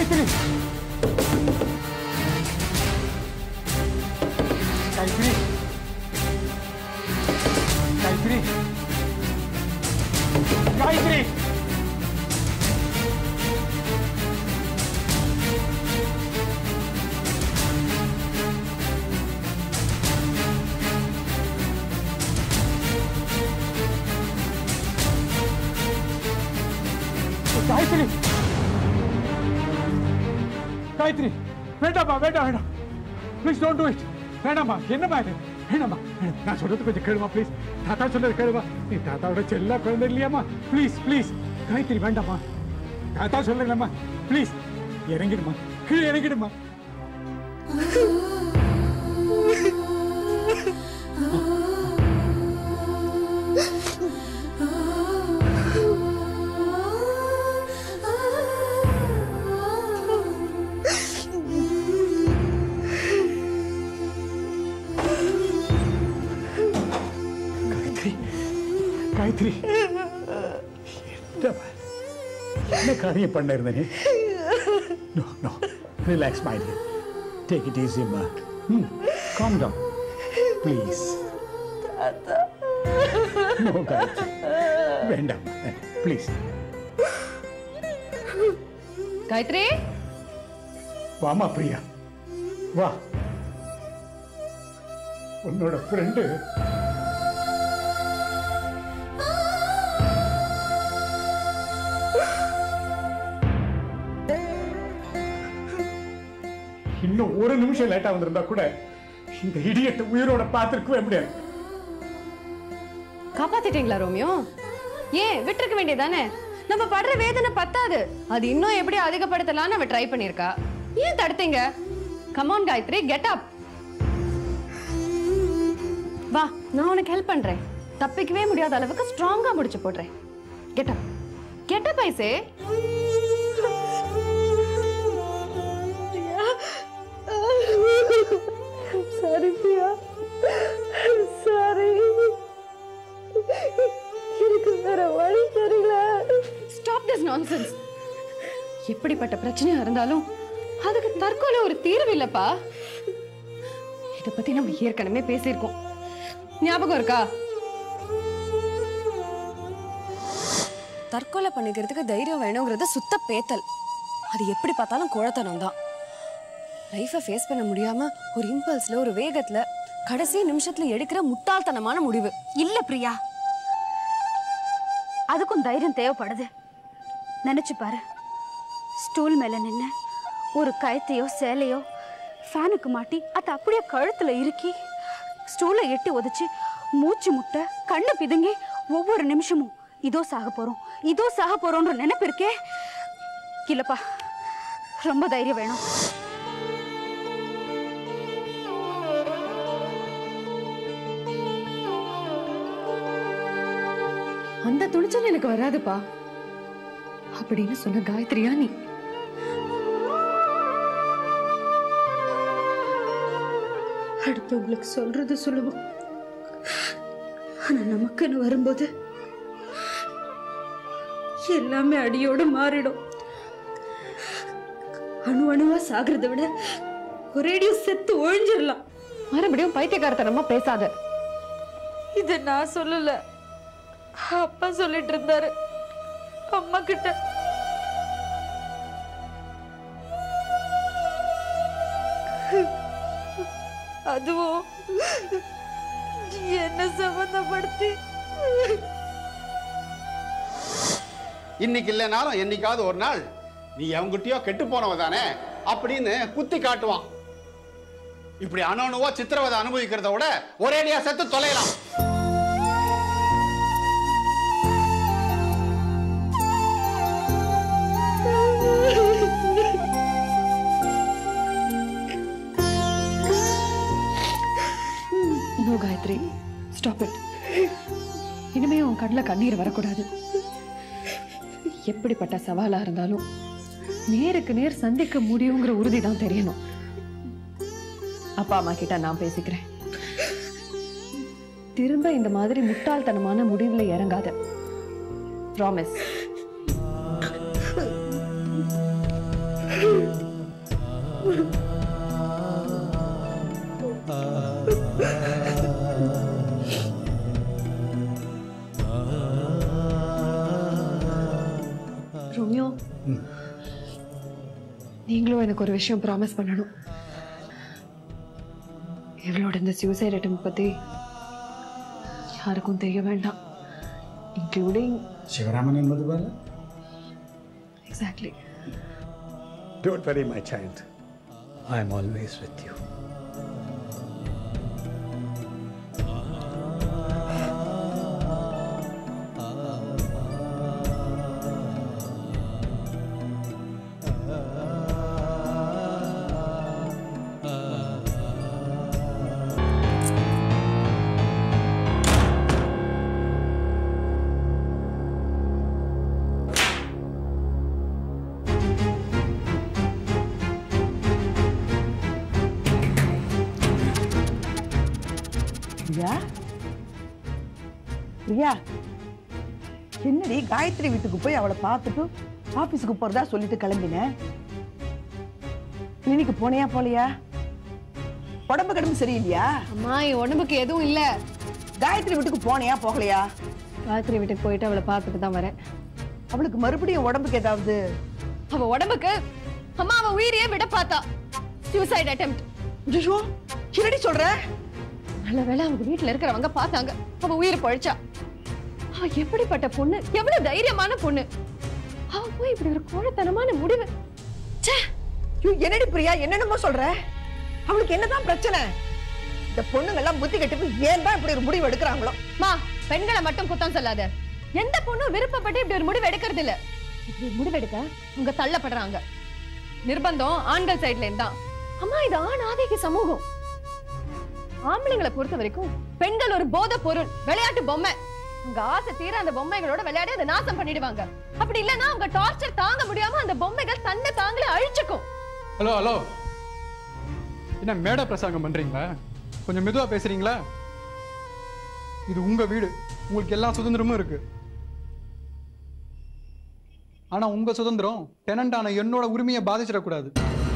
காயத்ரி காயத்ரி காயத்ரி காயத்ரி காயத்ரி காயத்ரி வேண்டாம்மா வேண்டாம் வேண்டாம் ப்ளீஸ் டோன்ட் டூ இட் வேண்டாம்மா என்னம்மா இது வேண்டாம்மா வேண்டாம். நான் சொல்றது கொஞ்சம் கேளுமா ப்ளீஸ் தாத்தா சொல்றது கேளுமா நீ தாத்தாவோட செல்ல குழந்தை இல்லையாம்மா ப்ளீஸ் ப்ளீஸ் காயத்ரி வேண்டாம்மா தாத்தா சொல்லுங்களம்மா ப்ளீஸ் இறங்கிடுமா கீழே இறங்கிடுமா காயத்ரி காயத்ரி என்னம்மா? என்ன காரியம் பண்ண இருந்தேன் no no relax my dear take it ஈஸிம்மா ம் calm down please no Gayathri வேண்டாம் ப்ளீஸ் காயத்ரி வாமா பிரியா வா உன்னோட ஃப்ரெண்டு இன்னும் ஒரு நிமிஷம் லேட்டா வந்திருந்தா கூட இந்த இடியட்டை உயிரோட பார்த்திருக்கவே முடியாது காப்பாத்திட்டீங்களா ரோமியோ ஏன் விட்டுருக்க வேண்டியதானே நம்ம படுற வேதனை பத்தாது அது இன்னும் எப்படி அதிகப்படுத்தலாம்னு அவ ட்ரை பண்ணிருக்கா ஏன் தடுத்தீங்க கமான் காயத்ரி கெட் அப் வா நான் உனக்கு ஹெல்ப் பண்றேன் தப்பிக்கவே முடியாத அளவுக்கு ஸ்ட்ராங்கா முடிச்சு போடுறேன் கெட் அப் கெட் அப் ஐசே சாரி பிரியா சாரி எனக்கு வேற வழி தெரியல ஸ்டாப் திஸ் நான்சென்ஸ் எப்படிப்பட்ட பிரச்சனையா இருந்தாலும் அதுக்கு தற்கொலை ஒரு தீர்வு இல்லப்பா இத பத்தி நம்ம ஏற்கனவே பேசியிருக்கோம் ஞாபகம் இருக்கா தற்கொலை பண்ணிக்கிறதுக்கு தைரியம் வேணுங்கிறது சுத்த பேத்தல் அது எப்படி பார்த்தாலும் குழத்தனம் தான் லைஃபை ஃபேஸ் பண்ண முடியாம ஒரு இம்பல்ஸ்ல ஒரு வேகத்துல கடைசி நிமிஷத்துல எடுக்கிற முட்டாள்தனமான முடிவு இல்ல பிரியா அதுக்கும் தைரியம் தேவைப்படுது நினைச்சு பாரு ஸ்டூல் மேல நின்னு ஒரு கயத்தையோ சேலையோ ஃபேனுக்கு மாட்டி அதை அப்படியே கழுத்துல இறுக்கி ஸ்டூலை எட்டி உதைச்சு மூச்சு முட்டை கண்ணு பிதுங்கி ஒவ்வொரு நிமிஷமும் இதோ சாக போறோம் இதோ சாக போறோம்ன்ற நினைப்பு இருக்கே இல்லப்பா ரொம்ப தைரியம் வேணும் அந்த துணிச்சல் எனக்கு வராதுப்பா அப்படின்னு சொன்ன காயத்ரியா நீ அடுத்தவங்களுக்கு சொல்றது சுலபம் ஆனா நமக்குன்னு வரும்போது எல்லாமே அடியோட மாறிடும் அணு அணுவா சாகிறத விட ஒரேடியோ செத்து ஒழிஞ்சிடலாம் மறுபடியும் பைத்தியக்காரத்தனமா பேசாத இத நான் சொல்லல அப்பா சொல்லிட்டு இருந்தாரு அம்மா கிட்ட அதுவும் என்ன சம்பந்தப்படுத்தி இன்னைக்கு இல்லைனாலும் என்னைக்காவது ஒரு நாள் நீ அவங்ககிட்டயோ கெட்டு போனவ தானே அப்படின்னு குத்தி காட்டுவான் இப்படி அணுவா சித்திரவதை அனுபவிக்கிறத விட ஒரேடியா செத்து தொலையலாம் நோ காயத்ரி ஸ்டாப் இட் இனிமே உன் கண்ணில் கண்ணீர் வரக்கூடாது எப்படிப்பட்ட சவாலா இருந்தாலும் நேருக்கு நேர் சந்திக்க முடியுங்கிற உறுதி தான் தெரியணும் அப்பா அம்மா கிட்ட நான் பேசிக்கிறேன் திரும்ப இந்த மாதிரி முட்டாள்தனமான முடிவுல இறங்காத ப்ராமிஸ் ரோமியோ நீங்களும் எனக்கு ஒரு விஷயம் ப்ராமிஸ் பண்ணணும் இவளோட இந்த சூசைட் அட்டம் பத்தி யாருக்கும் தெரிய வேண்டாம் இன்க்ளூடிங் சிவராமன் என்பது போல exactly don't worry my child I am always with you Priya Priya என்னடி காயத்ரி வீட்டுக்கு போய் அவளை பார்த்துட்டு ஆபீஸுக்கு போறதா சொல்லிட்டு கிளம்பினேன் கிளினிக்கு போனியா போலியா உடம்பு கிடம்பு சரியில்லையா அம்மா என் உடம்புக்கு எதுவும் இல்ல காயத்ரி வீட்டுக்கு போனியா போகலையா காயத்ரி வீட்டுக்கு போயிட்டு அவளை பார்த்துட்டு தான் வரேன் அவளுக்கு மறுபடியும் உடம்புக்கு ஏதாவது அவ உடம்புக்கு அம்மா அவ உயிரையே விட பார்த்தா சூசைட் அட்டெம்ப்ட் ஐயோ என்னடி சொல்ற நல்ல வேளை அவங்க வீட்டுல இருக்கிறவங்க பார்த்தாங்க அவ உயிர் பழிச்சா அவ எப்படிப்பட்ட பொண்ணு எவ்வளவு தைரியமான பொண்ணு அவ போய் இப்படி ஒரு கோழத்தனமான முடிவு ச்சே ஐயோ, என்னடி பிரியா என்னென்னமோ சொல்ற அவளுக்கு என்னதான் பிரச்சனை இந்த பொண்ணுங்க எல்லாம் புத்தி கட்டு ஏன் தான் இப்படி ஒரு முடிவு எடுக்கிறாங்களோ மா பெண்களை மட்டும் குத்தம் சொல்லாத எந்த பொண்ணும் விருப்பப்பட்டு இப்படி ஒரு முடிவு எடுக்கிறது இல்ல இப்படி ஒரு முடிவு எடுக்க அவங்க தள்ளப்படுறாங்க நிர்பந்தம் ஆண்கள் சைடுல இருந்தா அம்மா இது ஆண் ஆதிக்க சமூகம் ஆம்பளைங்களை பொறுத்த வரைக்கும் பெண்கள் ஒரு போதை பொருள் விளையாட்டு பொம்மை உங்க ஆசை தீர அந்த பொம்மைகளோட விளையாடி அதை நாசம் பண்ணிடுவாங்க அப்படி இல்லைன்னா அவங்க டார்ச்சர் தாங்க முடியாம அந்த பொம்மைகள் தன்னை தாங்களே அழிச்சுக்கும் ஹலோ ஹலோ என்ன மேடை பிரசங்கம் பண்றீங்களா கொஞ்சம் மெதுவா பேசுறீங்களா இது உங்க வீடு உங்களுக்கு எல்லா சுதந்திரமும் இருக்கு ஆனா உங்க சுதந்திரம் டெனண்ட் ஆன என்னோட உரிமையை பாதிச்சிடக்கூடாது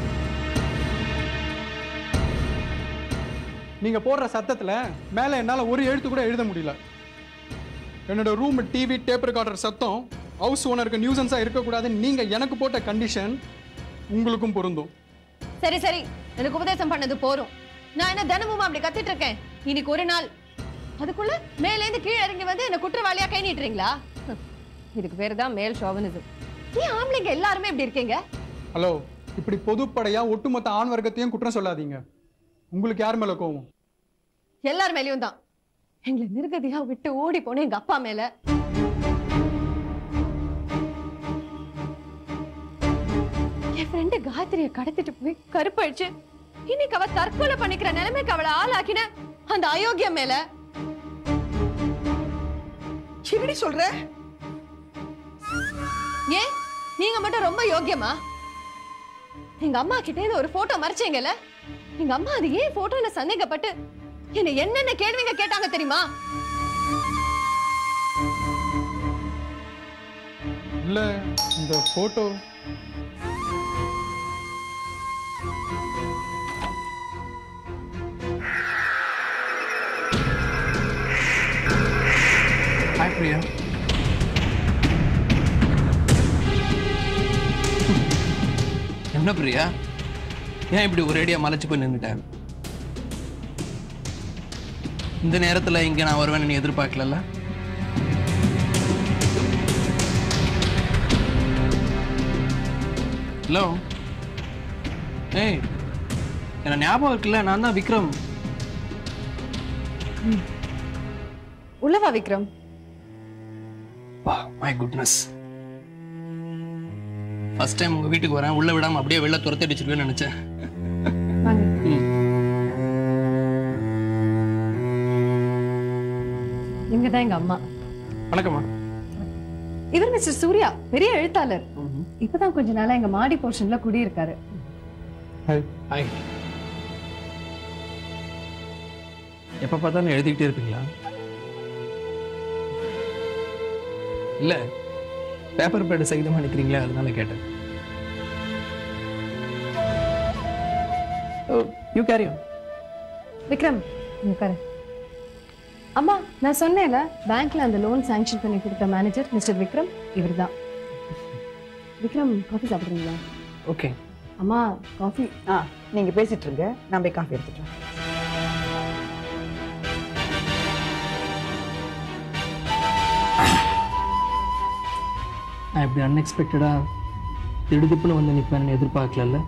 நீங்க போடுற சத்தத்துல மேல என்னால ஒரு எழுத்து கூட எழுத முடியல என்னோட ரூம் டிவி டேப் ரெக்கார்டர் சத்தம் ஹவுஸ் ஓனருக்கு நியூசன்ஸா இருக்கக்கூடாதுன்னு நீங்க எனக்கு போட்ட கண்டிஷன் உங்களுக்கும் பொருந்தும் சரி சரி எனக்கு உபதேசம் பண்ணது போரும் நான் என்ன தினமும் அப்படி கத்திட்டு இருக்கேன் இன்னைக்கு ஒரு நாள் அதுக்குள்ள மேல இருந்து கீழே இறங்கி வந்து என்ன குற்றவாளியா கை நீட்டுறீங்களா ஹம், இதுக்கு பேரு தான் மேல் ஷோவனிசம் ஏன் ஆம்பளைங்க எல்லாருமே இப்படி இருக்கீங்க ஹலோ இப்படி பொதுப்படையா ஒட்டுமொத்த ஆண் வர்க்கத்தையும் குற்றம் சொல்லாதீங்க உங்களுக்கு யார் மேல கோவம் எல்லார் மேலயும் தான் எங்களை நிர்கதியா விட்டு ஓடி போன எங்க அப்பா மேல என் ஃப்ரெண்டு காயத்ரியை கடத்திட்டு போய் கருப்பழிச்சு இன்னைக்கு அவ தற்கொலை பண்ணிக்கிற நிலைமைக்கு அவளை ஆளாக்கின அந்த அயோக்கியம் மேல என்னடி சொல்ற ஏன் நீங்க மட்டும் ரொம்ப யோக்கியமா எங்க அம்மா கிட்ட இருந்து ஒரு போட்டோ மறைச்சீங்கல்ல எங்க அம்மா அது ஏன் போட்டோல சந்தேகப்பட்டு என்ன என்னென்ன கேள்விங்க கேட்டாங்க தெரியுமா இல்ல இந்த போட்டோ ஹாய் பிரியா என்ன பிரியா ஏன் இப்படி ஒரேடியா மலைச்சு போய் நின்றுட்டேன் இந்த நேரத்துல இங்க நான் வருவேன்னு நீ எதிர்பார்க்கல ஹலோ ஏய் என்ன ஞாபகம் இருக்குல்ல நான் தான் விக்ரம் உள்ளவா விக்ரம் வா மை குட்னஸ் ஃபர்ஸ்ட் டைம் உங்க வீட்டுக்கு வரேன் உள்ள விடாம அப்படியே வெளில துரத்தி அடிச்சிருவேன்னு நினைச்சேன் ம். இவங்க தான் எங்க அம்மா வணக்கம்மா இவர் மிஸ்டர் சூர்யா பெரிய எழுத்தாளர் இப்பதான் கொஞ்ச நாளா எங்க மாடி போர்ஷன்ல குடியிருக்காரு ஹாய் ஹாய் எப்போ பார்த்தாலும் எழுதிக்கிட்டே இருப்பீங்களா இல்லை பேப்பர் பேடு சகிதமாக நிற்கிறீங்களே அதனால கேட்டேன் யூ கேரி விக்ரம் இங்க உட்காரு அம்மா நான் சொன்னேன்ல பேங்க்ல அந்த லோன் சாங்ஷன் பண்ணி கொடுத்த மேனேஜர் மிஸ்டர் விக்ரம் இவர்தான் விக்ரம் காஃபி சாப்பிடுறீங்களா ஓகே அம்மா காஃபி ஆ நீங்க பேசிட்டு இருங்க நான் போய் காஃபி எடுத்துட்டு வரேன். நான் இப்படி அன்எக்ஸ்பெக்டடாக திடுதிப்புன்னு வந்து நிற்பேன்னு எதிர்பார்க்கலல்ல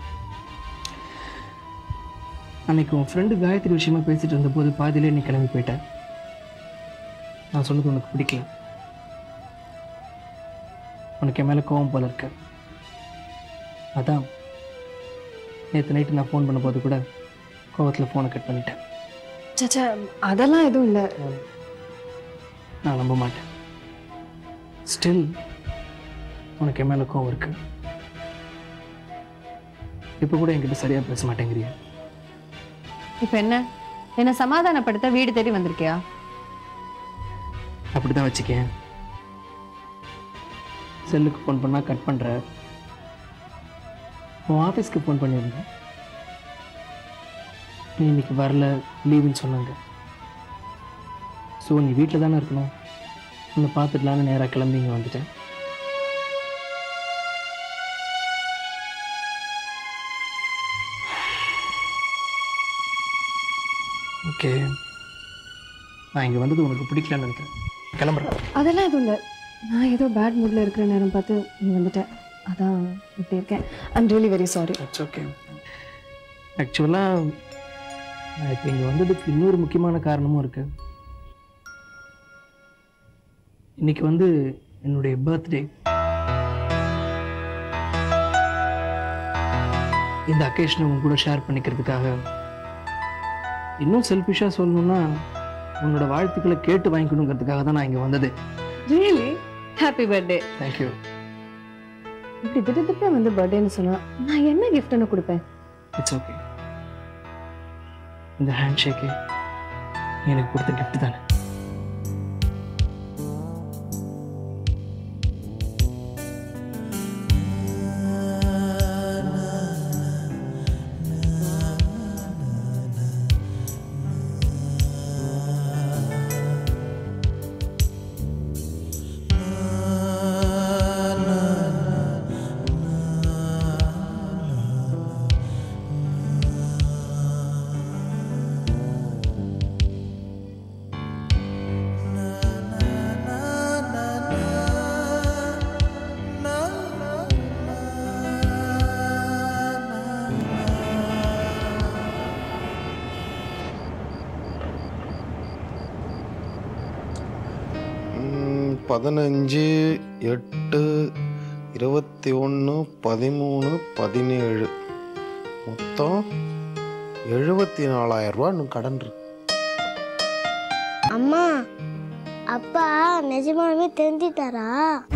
அன்னைக்கு உன் ஃப்ரெண்டு காயத்ரி விஷயமா பேசிட்டு இருந்தபோது பாதியிலே நீ கிளம்பி போயிட்ட நான் சொன்னது உனக்கு பிடிக்கல உனக்கு என் மேலே கோவம் போல இருக்கு அதான் நேற்று நைட்டு நான் ஃபோன் பண்ணும்போது கூட கோவத்தில் ஃபோனை கட் பண்ணிட்டேன் சச்சா அதெல்லாம் எதுவும் இல்லை நான் நம்ப மாட்டேன் ஸ்டில் உனக்கு என் மேலே கோவம் இருக்கு இப்போ கூட என்கிட்ட சரியாக பேச மாட்டேங்கிறியா இப்போ என்ன என்ன சமாதானப்படுத்த வீடு தேடி வந்திருக்கியா அப்படி தான் வச்சுக்கேன் செல்லுக்கு ஃபோன் பண்ணால் கட் பண்ணுற உன் ஆஃபீஸ்க்கு ஃபோன் பண்ணியிருந்தேன் நீ இன்னைக்கு வரல லீவுன்னு சொன்னாங்க ஸோ நீ வீட்டில் தானே இருக்கணும் உன்னை பார்த்துக்கலான்னு நேராக கிளம்பி இங்கே வந்துட்டேன் ஓகே நான் இங்கே வந்தது உனக்கு பிடிக்கலன்னு நினைக்கிறேன் கிளம்புறேன் அதெல்லாம் எதுவும் இல்லை நான் ஏதோ பேட் மூடில் இருக்கிற நேரம் பார்த்து நீ வந்துட்டேன் அதான் இப்படி இருக்கேன் I'm really very sorry it's okay ஆக்சுவலாக நான் இப்போ இங்கே வந்ததுக்கு இன்னொரு முக்கியமான காரணமும் இருக்கு இன்னைக்கு வந்து என்னுடைய பர்த்டே இந்த அக்கேஷனை உங்க கூட ஷேர் பண்ணிக்கிறதுக்காக இன்னும் செல்ஃபிஷாக சொல்லணும்னா உன்னோட வாழ்த்துக்களை கேட்டு வாங்கிக்கணுங்கிறதுக்காக தான் நான் இங்கே வந்தது ரியலி ஹாப்பி பர்த்டே தேங்க்யூ இப்படி திடீர்னு வந்து பர்த்டேன்னு சொன்னா நான் என்ன கிஃப்ட்னு கொடுப்பேன் இட்ஸ் ஓகே இந்த ஹேண்ட் ஷேக்கு எனக்கு கொடுத்த gift தானே ம், பதினஞ்சு எட்டு இருபத்தி ஒன்று பதிமூணு பதினேழு மொத்தம் எழுபத்தி நாலாயிரம் ரூபா இன்னும் கடன் இருக்கு அம்மா அப்பா நிஜமாவே தெரிஞ்சிட்டாரா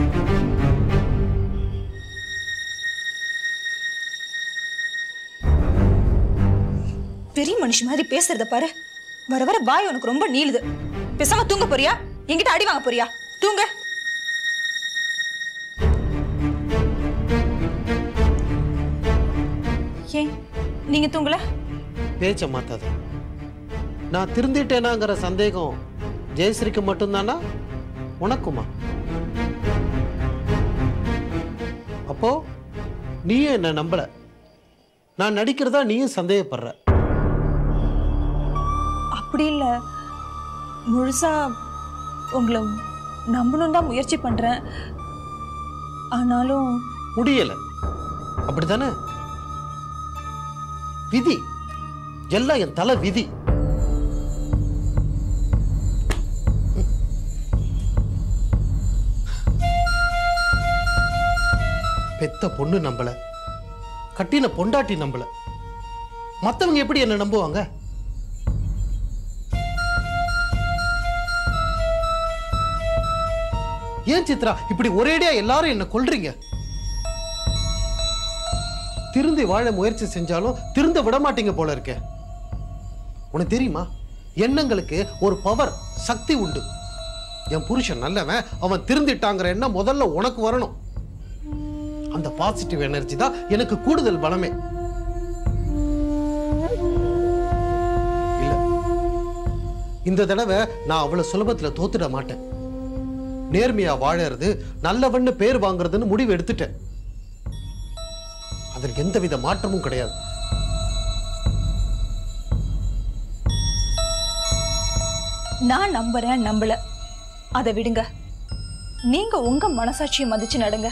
பெரிய மனுஷி மாதிரி பேசுறத பாரு வர வர வாய் உனக்கு ரொம்ப நீளுது பேசாம தூங்க போறியா என்கிட்ட அடி வாங்க போறியா தூங்க ஏன் நீங்க தூங்கல பேச்ச மாத்தாத நான் திருந்திட்டேனாங்கிற சந்தேகம் ஜெயஸ்ரீக்கு மட்டும்தானா உனக்குமா அப்போ நீயும் என்ன நம்பல நான் நடிக்கிறதா நீயும் சந்தேகப்படுற அப்படி இல்ல முழுசா உங்களை நம்பணும் தான் முயற்சி பண்றேன் ஆனாலும் முடியல அப்படிதானே விதி எல்லாம் என் தலை விதி பெத்த பொண்ணு நம்பல கட்டின பொண்டாட்டி நம்பல மத்தவங்க எப்படி என்ன நம்புவாங்க ஏன் சித்ரா இப்படி ஒரேடியா எல்லாரும் என்ன கொல்றீங்க திருந்தி வாழ முயற்சி செஞ்சாலும் திருந்த விட மாட்டீங்க போல இருக்கே உனக்கு தெரியுமா எண்ணங்களுக்கு ஒரு பவர் சக்தி உண்டு என் புருஷன் நல்லவன் அவன் திருந்திட்டாங்கிற எண்ணம் முதல்ல உனக்கு வரணும் அந்த பாசிட்டிவ் எனர்ஜி தான் எனக்கு கூடுதல் பலமே இந்த தடவை நான் அவ்வளவு சுலபத்துல தோத்துட மாட்டேன் நேர்மையா வாழறது நல்லவன்னு பேர் வாங்குறதுன்னு முடிவு எடுத்துட்டேன் அதில் எந்தவித மாற்றமும் கிடையாது நான் நம்புறேன் நம்பல அதை விடுங்க நீங்க உங்க மனசாட்சியை மதிச்சு நடங்க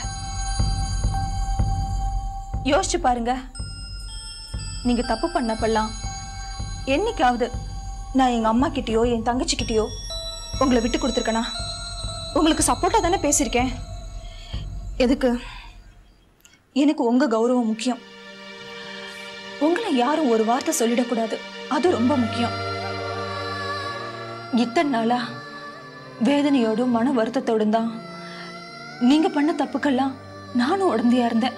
யோசிச்சு பாருங்க நீங்க தப்பு பண்ணப்பெல்லாம் என்னைக்காவது நான் எங்க அம்மா கிட்டயோ என் தங்கச்சி கிட்டயோ உங்களை விட்டு கொடுத்துருக்கனா உங்களுக்கு சப்போர்ட்டா தானே பேசியிருக்கேன் எதுக்கு எனக்கு உங்க கௌரவம் முக்கியம் உங்களை யாரும் ஒரு வார்த்தை சொல்லிடக்கூடாது அது ரொம்ப முக்கியம் இத்தனை நாளா வேதனையோடும் மன வருத்தத்தோடும் தான் நீங்க பண்ண தப்புக்கெல்லாம் நானும் உடந்தையா இருந்தேன்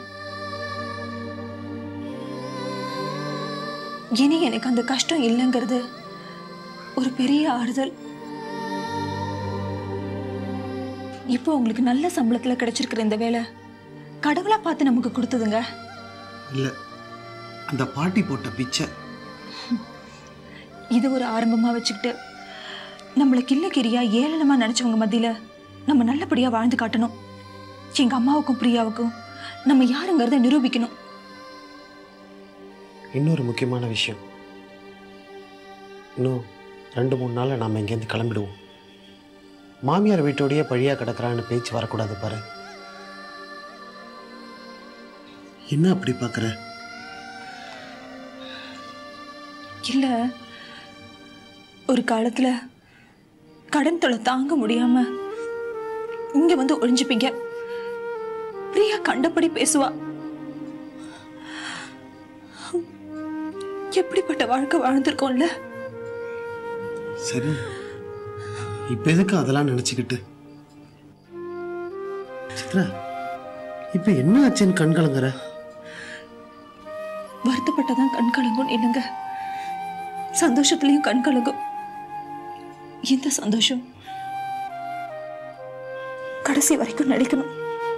இனி எனக்கு அந்த கஷ்டம் இல்லைங்கிறது ஒரு பெரிய ஆறுதல் இப்போ உங்களுக்கு நல்ல சம்பளத்துல கிடைச்சிருக்கிற இந்த வேலை கடவுளா பார்த்து நமக்கு கொடுத்ததுங்க இல்ல அந்த பாட்டி போட்ட பிச்சை இது ஒரு ஆரம்பமா வச்சுக்கிட்டு நம்மள கிள்ள கிரியா ஏளனமா நினைச்சவங்க மத்தியில நம்ம நல்லபடியா வாழ்ந்து காட்டணும் எங்க அம்மாவுக்கும் பிரியாவுக்கும் நம்ம யாருங்கிறத நிரூபிக்கணும் இன்னொரு முக்கியமான விஷயம் இன்னும் ரெண்டு மூணு நாளில் நாம் இங்கேருந்து கிளம்பிடுவோம் மாமியார் வீட்டோடயே பழியா கிடக்குறான்னு பேச்சு வரக்கூடாது பாரு என்ன அப்படி பார்க்குற இல்ல ஒரு காலத்துல கடன் தொலை தாங்க முடியாம இங்க வந்து ஒளிஞ்சுப்பீங்க பிரியா கண்டபடி பேசுவா எப்படிப்பட்ட வாழ்க்கை வாழ்ந்திருக்கோம்ல சரி இப்போ எதுக்கு அதெல்லாம் நினச்சிக்கிட்டு சித்ரா இப்போ என்ன ஆச்சுன்னு கண் கலங்குற வருத்தப்பட்டதான் கண் கலங்கும் என்னங்க சந்தோஷத்துலயும் கண் கலங்கும் இந்த சந்தோஷம் கடைசி வரைக்கும் நடிக்கணும்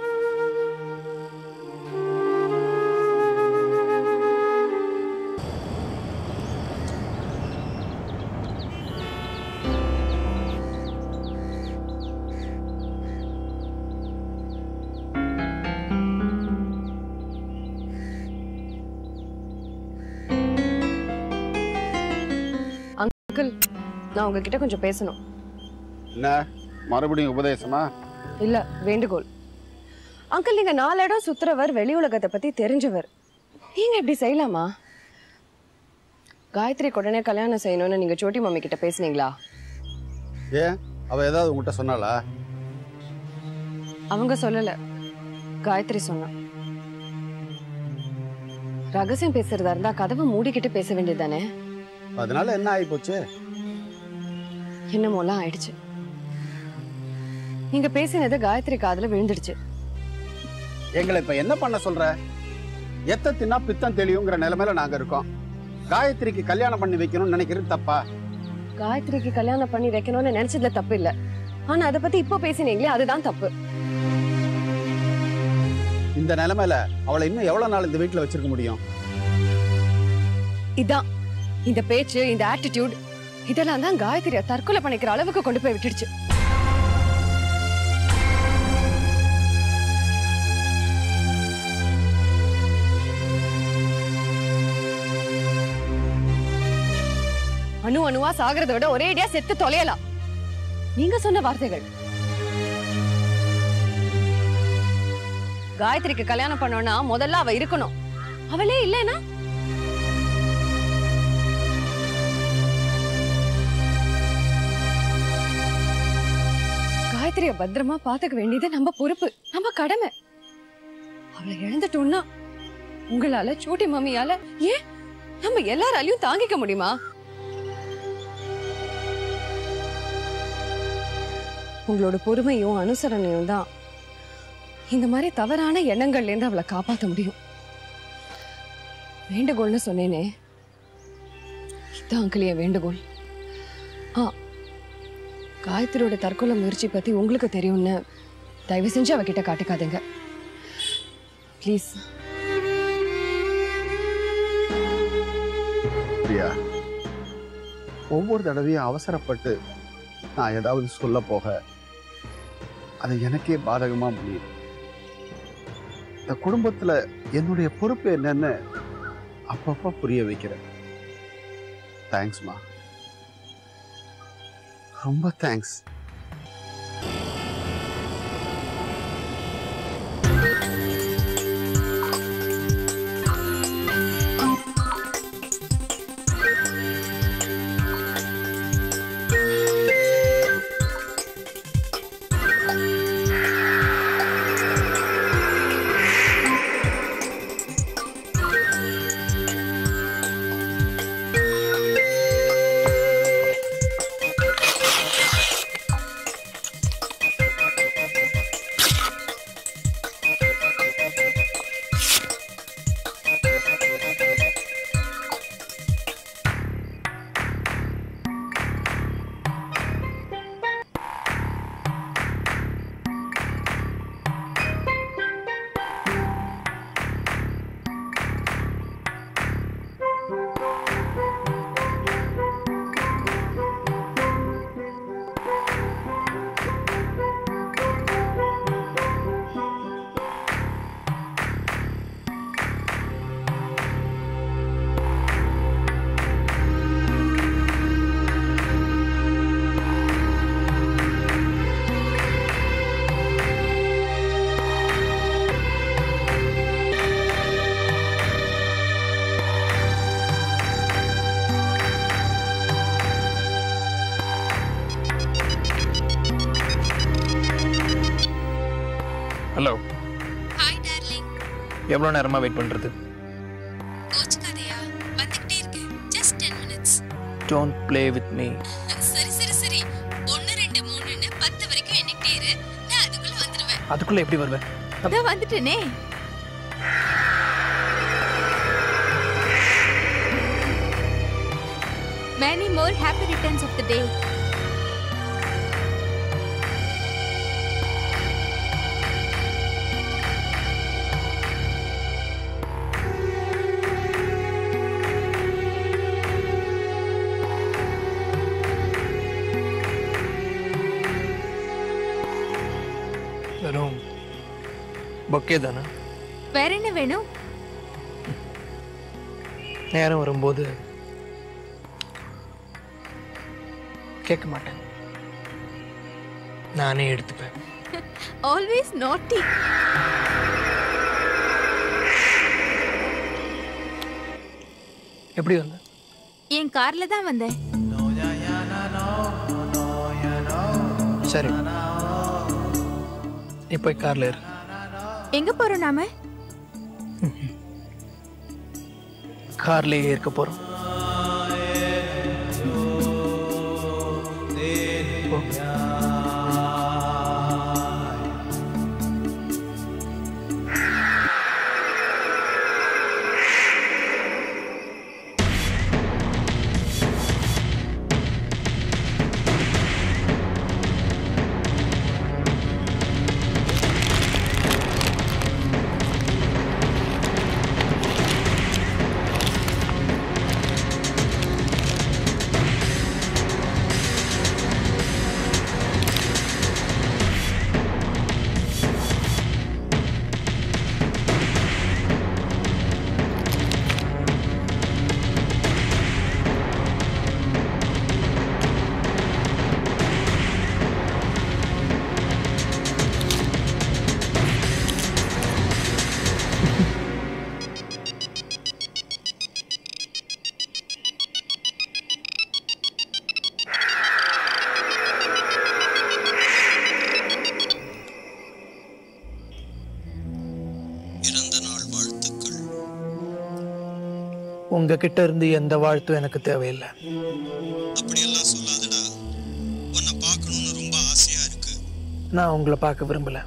அங்கிள் நான் உங்ககிட்ட கொஞ்சம் பேசணும் என்ன மறுபடியும் உபதேசமா இல்ல வேண்டுகோள் அங்கிள் நீங்க நாலு இடம் சுத்துறவர் வெளி உலகத்தை பத்தி தெரிஞ்சவர் நீங்க இப்படி செய்யலாமா காயத்ரிக்கு உடனே கல்யாணம் செய்யணும்னு நீங்க சோட்டி மம்மி கிட்ட பேசுனீங்களா ஏன் அவ ஏதாவது உங்ககிட்ட சொன்னாளா அவங்க சொல்லல காயத்ரி சொன்னா ரகசியம் பேசுறதா இருந்தா கதவை மூடிக்கிட்டு பேச வேண்டியதுதானே அதனால என்ன ஆகி போச்சு என்னமோலாம் ஆயிடுச்சு நீங்க பேசினது காயத்ரி காதுல விழுந்துடுச்சு எங்களை இப்ப என்ன பண்ண சொல்ற எத்த தின்னா பித்தம் தெளியுங்கிற நிலைமையில நாங்க இருக்கோம் காயத்ரிக்கு கல்யாணம் பண்ணி வைக்கணும்னு நினைக்கிறது தப்பா காயத்ரிக்கு கல்யாணம் பண்ணி வைக்கணும்னு நினைச்சதுல தப்பு இல்ல ஆனா அதை பத்தி இப்போ பேசினீங்களே அதுதான் தப்பு இந்த நிலைமையில அவளை இன்னும் எவ்வளவு நாள் இந்த வீட்டுல வச்சிருக்க முடியும் இதான் இந்த பேச்சு இந்த ஆட்டிடியூட் இதெல்லாம் தான் காயத்ரியை தற்கொலை பண்ணிக்கிற அளவுக்கு கொண்டு போய் விட்டுடுச்சு அணு அணுவா சாகிறத விட ஒரேடியா செத்து தொலையலாம் நீங்க சொன்ன வார்த்தைகள் காயத்ரிக்கு கல்யாணம் பண்ணோம்னா முதல்ல அவ இருக்கணும் அவளே இல்லைன்னா காயத்ரிய பத்திரமா பாத்துக்க வேண்டியது நம்ம பொறுப்பு நம்ம கடமை அவளை இழந்துட்டோம்னா உங்களால சூட்டி மம்மியால ஏன் நம்ம எல்லாராலையும் தாங்கிக்க முடியுமா உங்களோட பொறுமையும் அனுசரணையும் தான் இந்த மாதிரி தவறான எண்ணங்கள்ல இருந்து அவளை காப்பாத்த முடியும் வேண்டுகோள்னு சொன்னேனே இதான் அங்கிள் என் வேண்டுகோள் ஆ காயத்ரியோட தற்கொலை முயற்சி பத்தி உங்களுக்கு தெரியும்னு தயவு செஞ்சு அவகிட்ட காட்டிக்காதீங்க ப்ளீஸ் பிரியா ஒவ்வொரு தடவையும் அவசரப்பட்டு நான் ஏதாவது சொல்ல போக அது எனக்கே பாதகமா முடியும் இந்த குடும்பத்துல என்னுடைய பொறுப்பு என்னன்னு அப்பப்ப புரிய வைக்கிறேன் தேங்க்ஸ்மா ரொம்ப தேங்க்ஸ் ஹலோ எவ்வளோ நேரமாக வெயிட் பண்ணுறது கோச்சுக்காதையா வந்துகிட்டே இருக்கு just ten minutes don't play with me சரி சரி சரி ஒன்னு ரெண்டு மூணுன்னு பத்து வரைக்கும் எண்ணிக்கிட்டே இரு நான் அதுக்குள்ள வந்துருவேன் அதுக்குள்ளே எப்படி வருவேன் அதான் வந்துட்டேனே Many more happy returns of the day. வெறும் பொக்கே தானே வேற என்ன வேணும் நேரம் வரும்போது கேட்க மாட்டேன் நானே எடுத்துப்பேன் ஆல்வேஸ் நாட்டி எப்படி வந்த என் கார்ல தான் வந்தேன் சரி நீ போய் கார்ல இரு எங்க போறோம் நாம கார்லயே இருக்க போறோம் உங்ககிட்ட இருந்து எந்த வாழ்த்தும் எனக்கு தேவையில்லை அப்படியெல்லாம் சொல்லாதடா உன்னை பார்க்கணும்னு ரொம்ப ஆசையா இருக்கு நான் உங்களை பார்க்க விரும்பல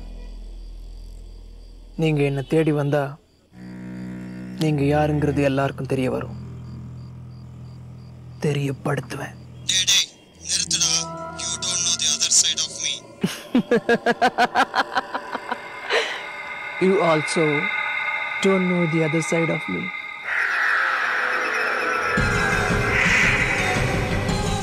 நீங்க என்னை தேடி வந்தா நீங்க யாருங்கிறது எல்லாருக்கும் தெரிய வரும் தெரியப்படுத்துவேன் டேய் டேய் நிறுத்துடா you don't know the other side of me you also don't know the other side of me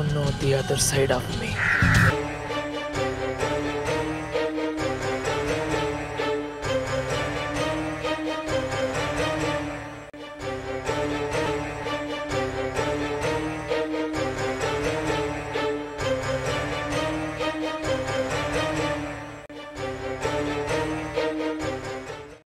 don't know the other side of me.